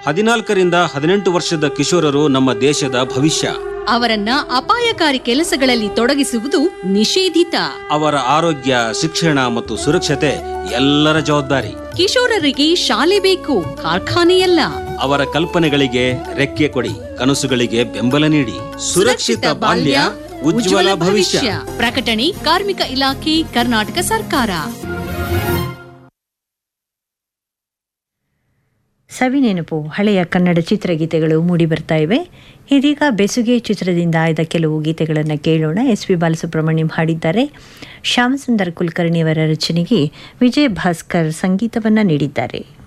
ಹದಿನಾಲ್ಕರಿಂದ ಹದಿನೆಂಟು ವರ್ಷದ ಕಿಶೋರರು ನಮ್ಮ ದೇಶದ ಭವಿಷ್ಯ ಅವರನ್ನ ಅಪಾಯಕಾರಿ ಕೆಲಸಗಳಲ್ಲಿ ತೊಡಗಿಸುವುದು ನಿಷೇಧಿತ ಅವರ ಆರೋಗ್ಯ ಶಿಕ್ಷಣ ಮತ್ತು ಸುರಕ್ಷತೆ ಎಲ್ಲರ ಜವಾಬ್ದಾರಿ ಕಿಶೋರರಿಗೆ ಶಾಲೆ ಬೇಕು ಕಾರ್ಖಾನೆಯಲ್ಲ ಅವರ ಕಲ್ಪನೆಗಳಿಗೆ ರೆಕ್ಕೆ ಕೊಡಿ ಕನಸುಗಳಿಗೆ ಬೆಂಬಲ ನೀಡಿ ಸುರಕ್ಷಿತ ಬಾಲ್ಯ ಉಜ್ವಲ ಭವಿಷ್ಯ ಪ್ರಕಟಣೆ ಕಾರ್ಮಿಕ ಇಲಾಖೆ ಕರ್ನಾಟಕ ಸರ್ಕಾರ ಸವಿನೆನಪು ಹಳೆಯ ಕನ್ನಡ ಚಿತ್ರಗೀತೆಗಳು ಮೂಡಿಬರ್ತಾ ಇವೆ ಇದೀಗ ಬೆಸುಗೆ ಚಿತ್ರದಿಂದ ಆಯ್ದ ಕೆಲವು ಗೀತೆಗಳನ್ನು ಕೇಳೋಣ ಎಸ್ ಪಿ ಬಾಲಸುಬ್ರಹ್ಮಣ್ಯಂ ಹಾಡಿದ್ದಾರೆ ಶ್ಯಾಮಸುಂದರ್ ಕುಲಕರ್ಣಿಯವರ ರಚನೆಗೆ ವಿಜಯ್ ಭಾಸ್ಕರ್ ಸಂಗೀತವನ್ನು ನೀಡಿದ್ದಾರೆ